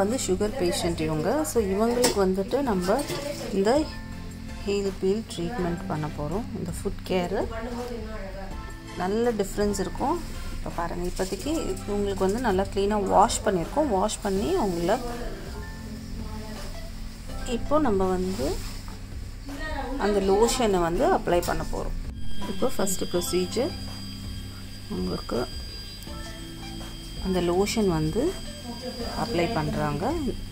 வந்து sugar patient இவங்க so இவங்களுக்கு வந்துட்டு நம்ம இந்த ஹீல் பீல் ட்ரீட்மெண்ட் பண்ண போகிறோம் இந்த ஃபுட் கேரு நல்ல டிஃப்ரென்ஸ் இருக்கும் இப்போ பாருங்கள் இப்போதைக்கு உங்களுக்கு வந்து நல்லா க்ளீனாக வாஷ் பண்ணியிருக்கோம் வாஷ் பண்ணி அவங்கள இப்போ நம்ம வந்து அந்த லோஷனை வந்து அப்ளை பண்ண போகிறோம் இப்போ ஃபஸ்ட்டு ப்ரொசீஜர் உங்களுக்கு அந்த லோஷன் வந்து அப்ளை பண்ணுறாங்க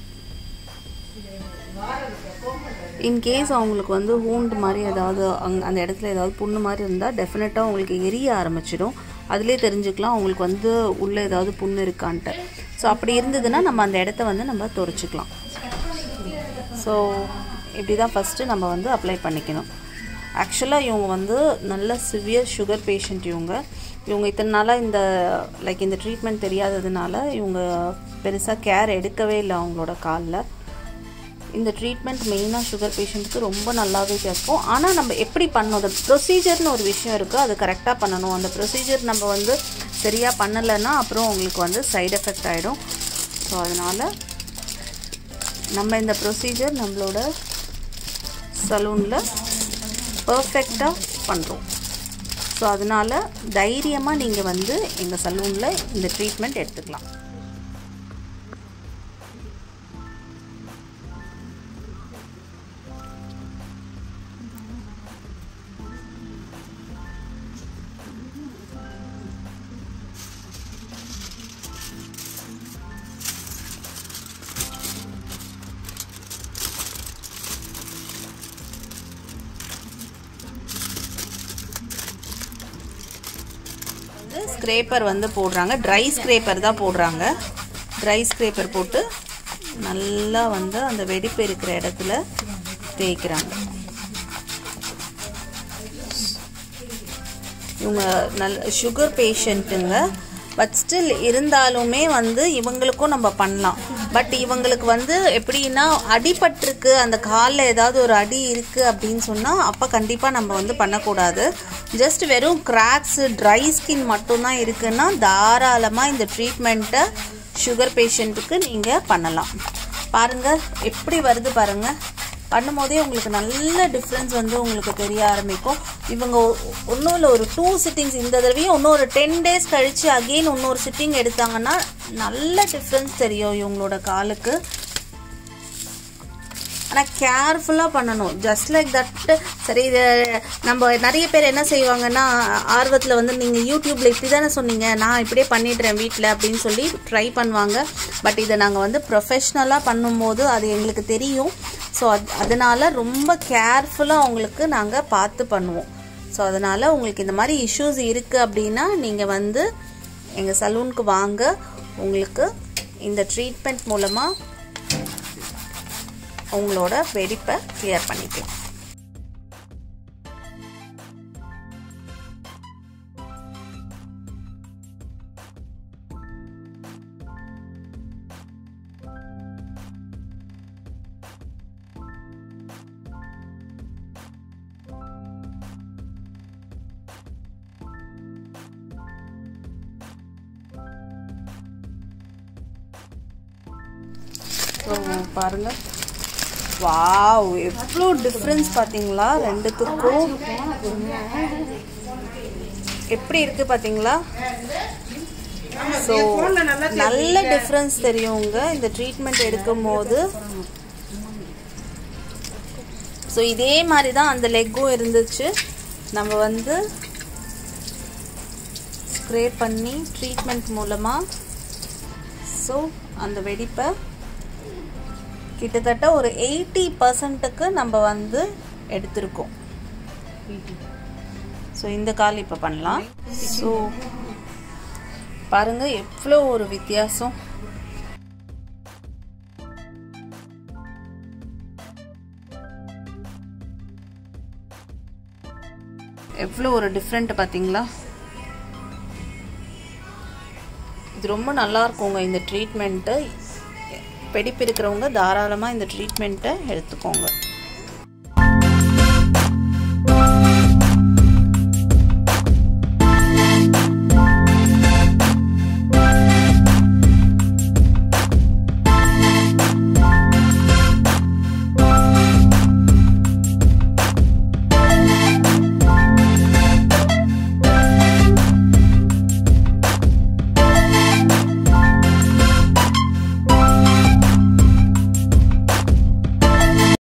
இன்கேஸ் அவங்களுக்கு வந்து ஹூண்டு மாதிரி ஏதாவது அங் அந்த இடத்துல ஏதாவது புண்ணு மாதிரி இருந்தால் டெஃபினட்டாக உங்களுக்கு எரிய ஆரம்பிச்சிடும் அதிலே தெரிஞ்சுக்கலாம் அவங்களுக்கு வந்து உள்ளே ஏதாவது புண்ணு இருக்கான்ட்டு ஸோ அப்படி இருந்ததுன்னா நம்ம அந்த இடத்த வந்து நம்ம துடைச்சிக்கலாம் ஸோ இப்படி தான் ஃபஸ்ட்டு நம்ம வந்து அப்ளை பண்ணிக்கணும் ஆக்சுவலாக இவங்க வந்து நல்ல சிவியர் சுகர் பேஷண்ட் இவங்க இவங்க இத்தனை நாளாக இந்த லைக் இந்த ட்ரீட்மெண்ட் தெரியாததுனால இவங்க பெருசாக கேர் எடுக்கவே இல்லை அவங்களோட காலில் இந்த ட்ரீட்மெண்ட் மெயினாக சுகர் பேஷண்ட்டுக்கு ரொம்ப நல்லாவே கேட்கும் ஆனால் நம்ம எப்படி பண்ணணும் அந்த ப்ரொசீஜர்னு ஒரு விஷயம் இருக்குது அது கரெக்டாக பண்ணணும் அந்த ப்ரொசீஜர் நம்ம வந்து சரியாக பண்ணலைன்னா அப்புறம் உங்களுக்கு வந்து சைடு எஃபெக்ட் ஆகிடும் ஸோ அதனால் நம்ம இந்த ப்ரொசீஜர் நம்மளோட சலூனில் பர்ஃபெக்டாக பண்ணுறோம் ஸோ அதனால் தைரியமாக நீங்கள் வந்து எங்கள் சலூனில் இந்த ட்ரீட்மெண்ட் எடுத்துக்கலாம் வந்து ஸ்க்ரேப்பர் வந்து போடுறாங்க ட்ரை ஸ்க்ரேப்பர் தான் போடுறாங்க ட்ரை ஸ்க்ரேப்பர் போட்டு நல்லா வந்து அந்த வெடிப்பு இருக்கிற இடத்துல தேய்க்கிறாங்க இவங்க நல் சுகர் பேஷண்ட்டுங்க பட் ஸ்டில் இருந்தாலுமே வந்து இவங்களுக்கும் நம்ம பண்ணலாம் பட் இவங்களுக்கு வந்து எப்படின்னா அடிபட்டிருக்கு அந்த காலில் ஏதாவது ஒரு அடி இருக்குது அப்படின்னு சொன்னால் அப்போ கண்டிப்பாக நம்ம வந்து பண்ணக்கூடாது ஜஸ்ட் வெறும் கிராக்ஸு ட்ரை ஸ்கின் மட்டும்தான் இருக்குன்னா தாராளமாக இந்த ட்ரீட்மெண்ட்டை சுகர் பேஷண்ட்டுக்கு நீங்கள் பண்ணலாம் பாருங்கள் எப்படி வருது பாருங்கள் பண்ணும்போதே உங்களுக்கு நல்ல டிஃப்ரென்ஸ் வந்து உங்களுக்கு தெரிய ஆரம்பிக்கும் இவங்க ஒன்றும் இல்லை ஒரு டூ சிட்டிங்ஸ் இந்த தடவையும் இன்னும் ஒரு டென் டேஸ் கழித்து அகெயின் இன்னொரு சிட்டிங் எடுத்தாங்கன்னா நல்ல டிஃப்ரென்ஸ் தெரியும் இவங்களோட காலுக்கு ஆனால் கேர்ஃபுல்லாக பண்ணணும் ஜஸ்ட் லைக் தட் சரி இது நம்ம நிறைய பேர் என்ன செய்வாங்கன்னா ஆர்வத்தில் வந்து நீங்கள் யூடியூப்பில் இப்படி தானே சொன்னீங்க நான் இப்படியே பண்ணிடுறேன் வீட்டில் அப்படின்னு சொல்லி ட்ரை பண்ணுவாங்க பட் இதை நாங்கள் வந்து ப்ரொஃபஷ்னலாக பண்ணும்போது அது எங்களுக்கு தெரியும் ஸோ அது அதனால் ரொம்ப கேர்ஃபுல்லாக அவங்களுக்கு நாங்கள் பார்த்து பண்ணுவோம் ஸோ அதனால் உங்களுக்கு இந்த மாதிரி இஷ்யூஸ் இருக்குது அப்படின்னா நீங்கள் வந்து எங்கள் சலூனுக்கு வாங்க உங்களுக்கு இந்த ட்ரீட்மெண்ட் மூலமாக உங்களோட வெடிப்பை கிளியர் பண்ணிக்கலாம் ஸோ பாருங்கள் வாவ் எவ்வளோ டிஃப்ரென்ஸ் பார்த்தீங்களா ரெண்டுத்துக்கும் எப்படி இருக்கு பார்த்தீங்களா ஸோ நல்ல டிஃப்ரென்ஸ் தெரியுங்க இந்த ட்ரீட்மெண்ட் எடுக்கும் போது ஸோ இதே மாதிரி தான் அந்த லெக்கும் இருந்துச்சு நம்ம வந்து ஸ்ப்ரே பண்ணி ட்ரீட்மெண்ட் மூலமாக ஸோ அந்த வெடிப்பை கிட்டத்தட்ட ஒரு எயிட்டி பர்சன்ட்டுக்கு நம்ம வந்து எடுத்திருக்கோம் ஸோ இந்த கால் இப்போ பண்ணலாம் ஸோ பாருங்கள் எவ்வளோ ஒரு வித்தியாசம் எவ்வளோ ஒரு டிஃப்ரெண்ட் பார்த்தீங்களா இது ரொம்ப நல்லா இருக்குங்க இந்த ட்ரீட்மெண்ட்டு வெடிப்பு இருக்கிறவங்க தாராளமாக இந்த ட்ரீட்மெண்ட்டை எடுத்துக்கோங்க